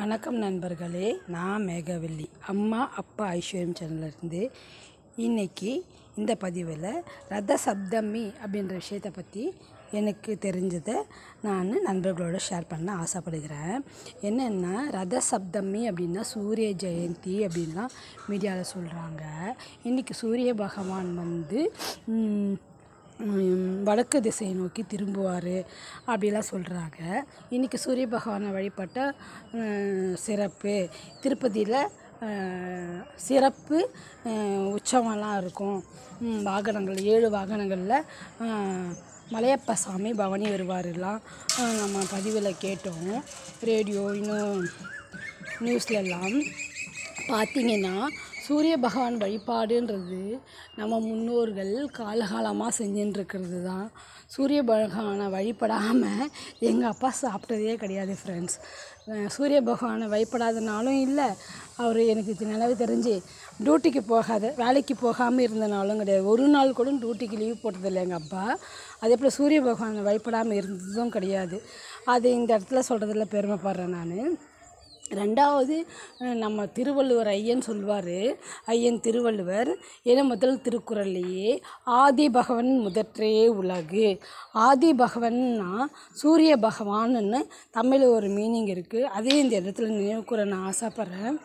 வணக்கம் நண்பர்களே நான் மேகவல்லி அம்மா அப்பா ஐஸ்வர்யம் சேனல்லேருந்து இன்னைக்கு இந்த பதிவில் ரத சப்தமி அப்படின்ற விஷயத்தை பற்றி எனக்கு தெரிஞ்சதை நான் நண்பர்களோட ஷேர் பண்ண ஆசைப்படுகிறேன் என்னென்னா ரத சப்தமி அப்படின்னா சூரிய ஜெயந்தி அப்படின்லாம் மீடியாவில் சொல்கிறாங்க இன்றைக்கி சூரிய பகவான் வந்து ம், ம், வடக்கு திசையை நோக்கி திரும்புவார் அப்படிலாம் சொல்கிறாங்க இன்றைக்கி சூரிய பகவானை வழிபட்ட ம், சிறப்பு திருப்பதியில் அஹ், சிறப்பு அஹ், உற்சவம்லாம் இருக்கும் ம், வாகனங்கள் ஏழு வாகனங்களில் அஹ், மலையப்ப சாமி பவனி வருவாருலாம் அஹ், நம்ம பதிவில் கேட்டோம் ரேடியோ இன்னும் நியூஸ்லலாம் பார்த்தீங்கன்னா சூரிய பகவான் வழிபாடுன்றது நம்ம முன்னோர்கள் காலகாலமாக செஞ்சுட்டு இருக்கிறது தான் சூரிய பகவானை வழிபடாமல் எங்கள் அப்பா சாப்பிட்டதே கிடையாது ஃப்ரெண்ட்ஸ் சூரிய பகவானை வழிபடாதனாலும் இல்லை அவர் எனக்கு இது நிலவு தெரிஞ்சு டியூட்டிக்கு போகாத வேலைக்கு போகாமல் இருந்தனாலும் கிடையாது ஒரு நாள் கூட டியூட்டிக்கு லீவ் போட்டதில்லை எங்கள் அப்பா அதே போல் சூரிய பகவானை வழிபடாமல் இருந்ததும் கிடையாது அது இந்த இடத்துல சொல்கிறதுல பெருமைப்படுறேன் நான் ரெண்டாவது அஹ், நம்ம திருவள்ளுவர் ஐயன் சொல்வார் ஐயன் திருவள்ளுவர் ஏன்னா முதல் திருக்குறள்லேயே ஆதி பகவன் முதற்றே உலகு ஆதி பகவன்னா சூரிய பகவான்னு தமிழில் ஒரு மீனிங் இருக்குது அதே இந்த இடத்துல நினைவு கூற நான் ஆசைப்பட்றேன்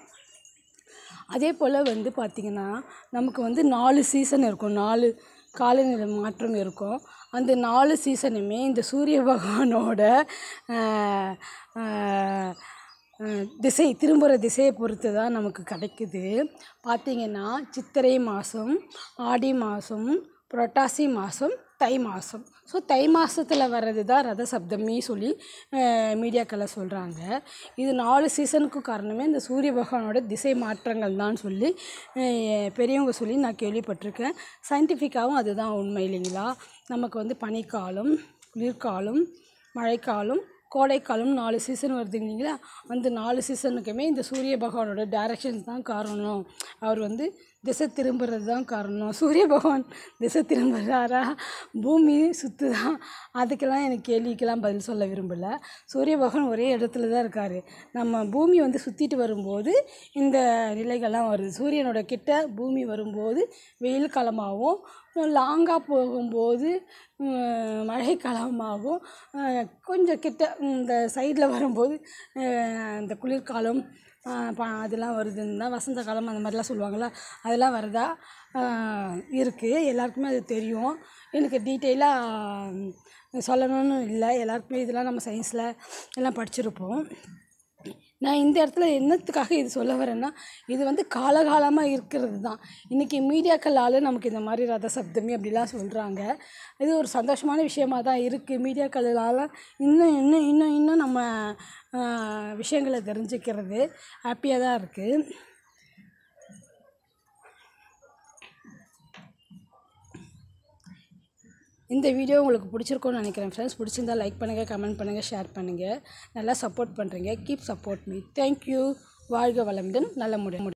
அதே போல் வந்து பார்த்திங்கன்னா நமக்கு வந்து நாலு சீசன் இருக்கும் நாலு காலநிலை மாற்றம் இருக்கும் அந்த நாலு சீசனுமே இந்த சூரிய பகவானோட ஆஹ், ஆஹ், ஆஹ், திசை திரும்புகிற திசையை பொறுத்து தான் நமக்கு கிடைக்குது பார்த்திங்கன்னா சித்திரை மாதம் ஆடி மாதம் புரட்டாசி மாதம் தை மாதம் ஸோ தை மாதத்தில் வர்றது தான் ரத சப்தமி சொல்லி மீடியாக்களில் சொல்கிறாங்க இது நாலு சீசனுக்கும் காரணமே இந்த சூரிய பகவானோட திசை மாற்றங்கள் தான் சொல்லி அஹ், பெரியவங்க சொல்லி நான் கேள்விப்பட்டிருக்கேன் சயின்டிஃபிக்காகவும் அதுதான் உண்மை இல்லைங்களா நமக்கு வந்து பனிக்காலம் குளிர்காலம் மழைக்காலம் கோடைக்காலம் நாலு சீசன் வருது இல்லைங்களா அந்த நாலு சீசனுக்குமே இந்த சூரிய பகவானோட டைரக்ஷன்ஸ் தான் காரணம் அவர் வந்து திசை திரும்புறது தான் காரணம் சூரிய பகவான் திசை திரும்புகிறாரா பூமி சுற்றுதா அதுக்கெல்லாம் எனக்கு கேள்விக்கெல்லாம் பதில் சொல்ல விரும்பலை சூரிய பகவான் ஒரே இடத்துல தான் இருக்கார் நம்ம பூமி வந்து சுற்றிட்டு வரும்போது இந்த நிலைகள்லாம் வருது சூரியனோட கிட்ட பூமி வரும்போது வெயில் காலமாகவும் லாங்காக போகும்போது உம், மழைக்காலமாகவும் அஹ், கொஞ்சம் கிட்ட இந்த சைடில் வரும்போது அஹ், இந்த குளிர்காலம் அஹ், ப அதெல்லாம் வருதுன்னு தான் வசந்த காலம் அந்த மாதிரிலாம் சொல்லுவாங்கள்ல அதெல்லாம் வருதா இருக்குது எல்லாருக்குமே அது தெரியும் எனக்கு டீட்டெயிலாக சொல்லணும்னு இல்லை எல்லாருக்குமே இதெல்லாம் நம்ம சயின்ஸில் எல்லாம் படிச்சிருப்போம் நான் இந்த இடத்துல என்னத்துக்காக இது சொல்ல வரேன்னா இது வந்து காலகாலமாக இருக்கிறது தான் இன்றைக்கி மீடியாக்களால் நமக்கு இந்த மாதிரி ரத சப்தமி அப்படிலாம் சொல்கிறாங்க இது ஒரு சந்தோஷமான விஷயமா தான் இருக்குது மீடியாக்களால் இன்னும் இன்னும் இன்னும் இன்னும் நம்ம ஆஹ், விஷயங்களை தெரிஞ்சுக்கிறது ஹாப்பியாக தான் இருக்குது இந்த வீடியோ உங்களுக்கு பிடிச்சிருக்கும்னு நினைக்கிறேன் ஃப்ரெண்ட்ஸ் பிடிச்சிருந்தா லைக் பண்ணுங்கள் கமெண்ட் பண்ணுங்கள் ஷேர் பண்ணுங்கள் நல்லா சப்போர்ட் பண்ணுறீங்க கீப் சப்போர்ட் மீ தேங்க்யூ வாழ்க வளமுடன் நல்ல முடியும்